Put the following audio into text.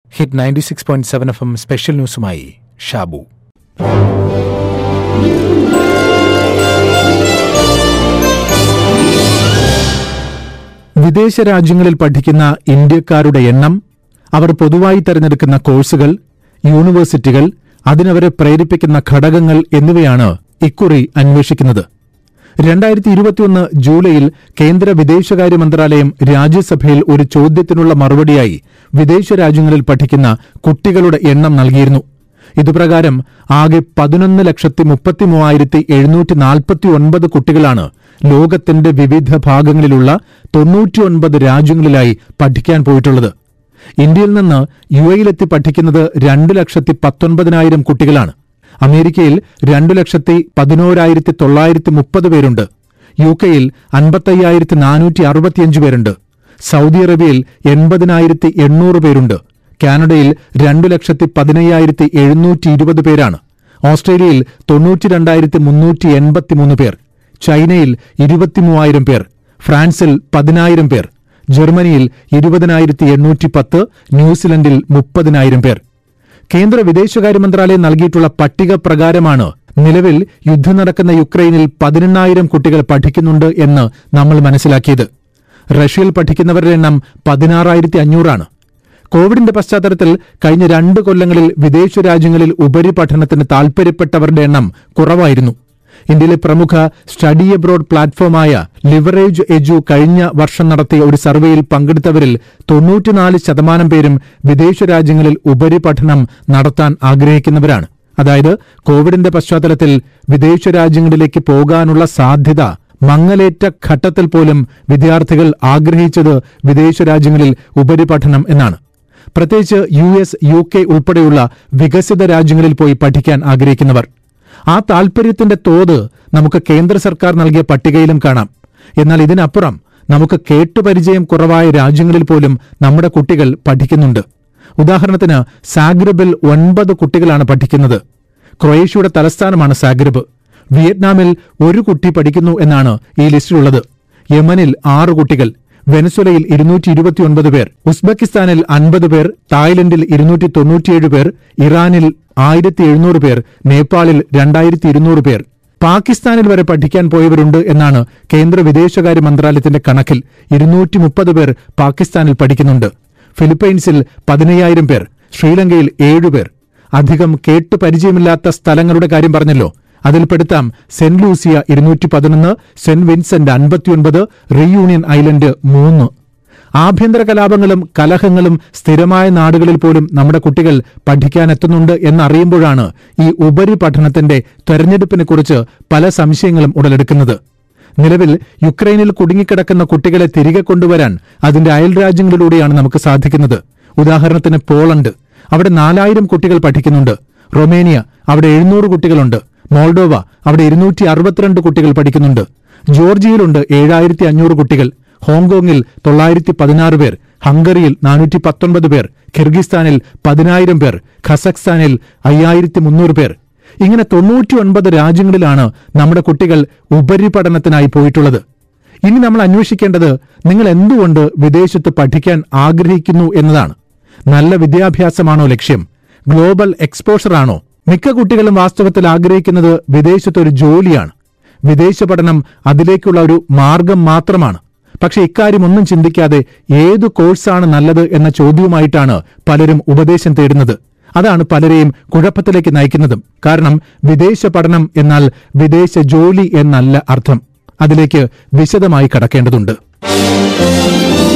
hit ninety six point seven F M special ന്യൂസുമായി ഷാബു വിദേശ രാജ്യങ്ങളിൽ പഠിക്കുന്ന ഇന്ത്യക്കാരുടെ എണ്ണം അവർ പൊതുവായി തെരഞ്ഞെടുക്കുന്ന കോഴ്സുകൾ യൂണിവേഴ്സിറ്റികൾ അതിനവരെ പ്രേരിപ്പിക്കുന്ന ഘടകങ്ങൾ എന്നിവയാണ് ഇക്കുറി അന്വേഷിക്കുന്നത് രണ്ടായിരത്തി ഇരുപത്തിയൊന്ന് ജൂലൈയിൽ കേന്ദ്ര വിദേശകാര്യ മന്ത്രാലയം രാജ്യസഭയിൽ ഒരു ചോദ്യത്തിനുള്ള മറുപടിയായി വിദേശ രാജ്യങ്ങളിൽ പഠിക്കുന്ന കുട്ടികളുടെ എണ്ണം നൽകിയിരുന്നു ഇതുപ്രകാരം ആകെ പതിനൊന്ന് ലക്ഷത്തി മുപ്പത്തി മൂവായിരത്തി എഴുന്നൂറ്റി നാൽപ്പത്തി ഒൻപത് കുട്ടികളാണ് ലോകത്തിന്റെ വിവിധ ഭാഗങ്ങളിലുള്ള തൊണ്ണൂറ്റിയൊൻപത് രാജ്യങ്ങളിലായി പഠിക്കാൻ പോയിട്ടുള്ളത് ഇന്ത്യയിൽ നിന്ന് യു എയിലെത്തി പഠിക്കുന്നത് രണ്ട് ലക്ഷത്തി പത്തൊൻപതിനായിരം കുട്ടികളാണ് അമേരിക്കയിൽ രണ്ടു ലക്ഷത്തി പതിനോരായിരത്തി തൊള്ളായിരത്തി മുപ്പത് പേരുണ്ട് യു കെയിൽ അൻപത്തയ്യായിരത്തി നാനൂറ്റി അറുപത്തിയഞ്ച് പേരുണ്ട് സൗദി അറേബ്യയിൽ എൺപതിനായിരത്തി എണ്ണൂറ് പേരുണ്ട് കാനഡയിൽ രണ്ടു ലക്ഷത്തി പതിനയ്യായിരത്തി എഴുന്നൂറ്റി ഇരുപത് പേരാണ് ഓസ്ട്രേലിയയിൽ തൊണ്ണൂറ്റി രണ്ടായിരത്തി മുന്നൂറ്റി എൺപത്തിമൂന്ന് പേർ ചൈനയിൽ ഇരുപത്തിമൂവായിരം പേർ ഫ്രാൻസിൽ പതിനായിരം പേർ ജർമ്മനിയിൽ ഇരുപതിനായിരത്തി എണ്ണൂറ്റി പത്ത് ന്യൂസിലൻഡിൽ മുപ്പതിനായിരം പേർ കേന്ദ്ര വിദേശകാര്യ മന്ത്രാലയം നൽകിയിട്ടുള്ള പട്ടിക പ്രകാരമാണ് നിലവിൽ യുദ്ധം നടക്കുന്ന യുക്രൈനിൽ പതിനെണ്ണായിരം കുട്ടികൾ പഠിക്കുന്നുണ്ട് എന്ന് നമ്മൾ മനസ്സിലാക്കിയത് റഷ്യയിൽ പഠിക്കുന്നവരുടെ എണ്ണം പതിനാറായിരത്തി അഞ്ഞൂറാണ് കോവിഡിന്റെ പശ്ചാത്തലത്തിൽ കഴിഞ്ഞ രണ്ട് കൊല്ലങ്ങളിൽ വിദേശ രാജ്യങ്ങളിൽ ഉപരിപഠനത്തിന് താൽപര്യപ്പെട്ടവരുടെ എണ്ണം കുറവായിരുന്നു ഇന്ത്യയിലെ പ്രമുഖ സ്റ്റഡി അബ്രോഡ് പ്ലാറ്റ്ഫോമായ ലിവറേജ് എജു കഴിഞ്ഞ വർഷം നടത്തിയ ഒരു സർവേയിൽ പങ്കെടുത്തവരിൽ തൊണ്ണൂറ്റിനാല് ശതമാനം പേരും വിദേശ രാജ്യങ്ങളിൽ ഉപരിപഠനം നടത്താൻ ആഗ്രഹിക്കുന്നവരാണ് അതായത് കോവിഡിന്റെ പശ്ചാത്തലത്തിൽ വിദേശ രാജ്യങ്ങളിലേക്ക് പോകാനുള്ള സാധ്യത മങ്ങലേറ്റ ഘട്ടത്തിൽ പോലും വിദ്യാർത്ഥികൾ ആഗ്രഹിച്ചത് വിദേശ രാജ്യങ്ങളിൽ ഉപരിപഠനം എന്നാണ് പ്രത്യേകിച്ച് യു എസ് യു കെ ഉൾപ്പെടെയുള്ള വികസിത രാജ്യങ്ങളിൽ പോയി പഠിക്കാൻ ആഗ്രഹിക്കുന്നവർ ആ താൽപര്യത്തിന്റെ തോത് നമുക്ക് കേന്ദ്ര സർക്കാർ നൽകിയ പട്ടികയിലും കാണാം എന്നാൽ ഇതിനപ്പുറം നമുക്ക് കേട്ടുപരിചയം കുറവായ രാജ്യങ്ങളിൽ പോലും നമ്മുടെ കുട്ടികൾ പഠിക്കുന്നുണ്ട് ഉദാഹരണത്തിന് സാഗ്രബിൽ ഒൻപത് കുട്ടികളാണ് പഠിക്കുന്നത് ക്രൊയേഷ്യയുടെ തലസ്ഥാനമാണ് സാഗ്രബ് വിയറ്റ്നാമിൽ ഒരു കുട്ടി പഠിക്കുന്നു എന്നാണ് ഈ ലിസ്റ്റിലുള്ളത് യമനിൽ ആറ് കുട്ടികൾ വെനസ്വലയിൽ ഇരുന്നൂറ്റി ഇരുപത്തിയൊൻപത് പേർ ഉസ്ബെക്കിസ്ഥാനിൽ അൻപത് പേർ തായ്ലൻഡിൽ ഇരുന്നൂറ്റി തൊണ്ണൂറ്റിയേഴ് പേർ ഇറാനിൽ ആയിരത്തി എഴുന്നൂറ് പേർ നേപ്പാളിൽ രണ്ടായിരത്തി ഇരുന്നൂറ് പേർ പാകിസ്ഥാനിൽ വരെ പഠിക്കാൻ പോയവരുണ്ട് എന്നാണ് കേന്ദ്ര വിദേശകാര്യ മന്ത്രാലയത്തിന്റെ കണക്കിൽ ഇരുന്നൂറ്റി മുപ്പത് പേർ പാകിസ്ഥാനിൽ പഠിക്കുന്നുണ്ട് ഫിലിപ്പൈൻസിൽ പതിനയ്യായിരം പേർ ശ്രീലങ്കയിൽ ഏഴുപേർ അധികം കേട്ടു പരിചയമില്ലാത്ത സ്ഥലങ്ങളുടെ കാര്യം പറഞ്ഞല്ലോ അതിൽപ്പെടുത്താം സെന്റ് ലൂസിയ ഇരുന്നൂറ്റി പതിനൊന്ന് സെന്റ് വിൻസെന്റ് അൻപത്തിയൊൻപത് റീയൂണിയൻ ഐലൻഡ് മൂന്ന് ആഭ്യന്തര കലാപങ്ങളും കലഹങ്ങളും സ്ഥിരമായ നാടുകളിൽ പോലും നമ്മുടെ കുട്ടികൾ പഠിക്കാനെത്തുന്നുണ്ട് എന്നറിയുമ്പോഴാണ് ഈ ഉപരിപഠനത്തിന്റെ തെരഞ്ഞെടുപ്പിനെക്കുറിച്ച് പല സംശയങ്ങളും ഉടലെടുക്കുന്നത് നിലവിൽ യുക്രൈനിൽ കുടുങ്ങിക്കിടക്കുന്ന കുട്ടികളെ തിരികെ കൊണ്ടുവരാൻ അതിന്റെ അയൽ രാജ്യങ്ങളിലൂടെയാണ് നമുക്ക് സാധിക്കുന്നത് ഉദാഹരണത്തിന് പോളണ്ട് അവിടെ നാലായിരം കുട്ടികൾ പഠിക്കുന്നുണ്ട് റൊമേനിയ അവിടെ എഴുന്നൂറ് കുട്ടികളുണ്ട് മോൾഡോവ അവിടെ ഇരുന്നൂറ്റി അറുപത്തിരണ്ട് കുട്ടികൾ പഠിക്കുന്നുണ്ട് ജോർജിയയിലുണ്ട് ഏഴായിരത്തി അഞ്ഞൂറ് കുട്ടികൾ ഹോങ്കോങ്ങിൽ തൊള്ളായിരത്തി പതിനാറ് പേർ ഹംഗറിയിൽ നാനൂറ്റി പത്തൊൻപത് പേർ കിർഗിസ്ഥാനിൽ പതിനായിരം പേർ ഖസക്സ്ഥാനിൽ അയ്യായിരത്തി മുന്നൂറ് പേർ ഇങ്ങനെ തൊണ്ണൂറ്റിയൊൻപത് രാജ്യങ്ങളിലാണ് നമ്മുടെ കുട്ടികൾ ഉപരിപഠനത്തിനായി പോയിട്ടുള്ളത് ഇനി നമ്മൾ അന്വേഷിക്കേണ്ടത് നിങ്ങൾ എന്തുകൊണ്ട് വിദേശത്ത് പഠിക്കാൻ ആഗ്രഹിക്കുന്നു എന്നതാണ് നല്ല വിദ്യാഭ്യാസമാണോ ലക്ഷ്യം ഗ്ലോബൽ എക്സ്പോഷർ ആണോ മിക്ക കുട്ടികളും വാസ്തവത്തിൽ ആഗ്രഹിക്കുന്നത് വിദേശത്തൊരു ജോലിയാണ് വിദേശ പഠനം അതിലേക്കുള്ള ഒരു മാർഗം മാത്രമാണ് പക്ഷെ ഇക്കാര്യം ഒന്നും ചിന്തിക്കാതെ ഏതു കോഴ്സാണ് നല്ലത് എന്ന ചോദ്യവുമായിട്ടാണ് പലരും ഉപദേശം തേടുന്നത് അതാണ് പലരെയും കുഴപ്പത്തിലേക്ക് നയിക്കുന്നതും കാരണം വിദേശ പഠനം എന്നാൽ വിദേശ ജോലി എന്നല്ല അർത്ഥം അതിലേക്ക് വിശദമായി കടക്കേണ്ടതുണ്ട്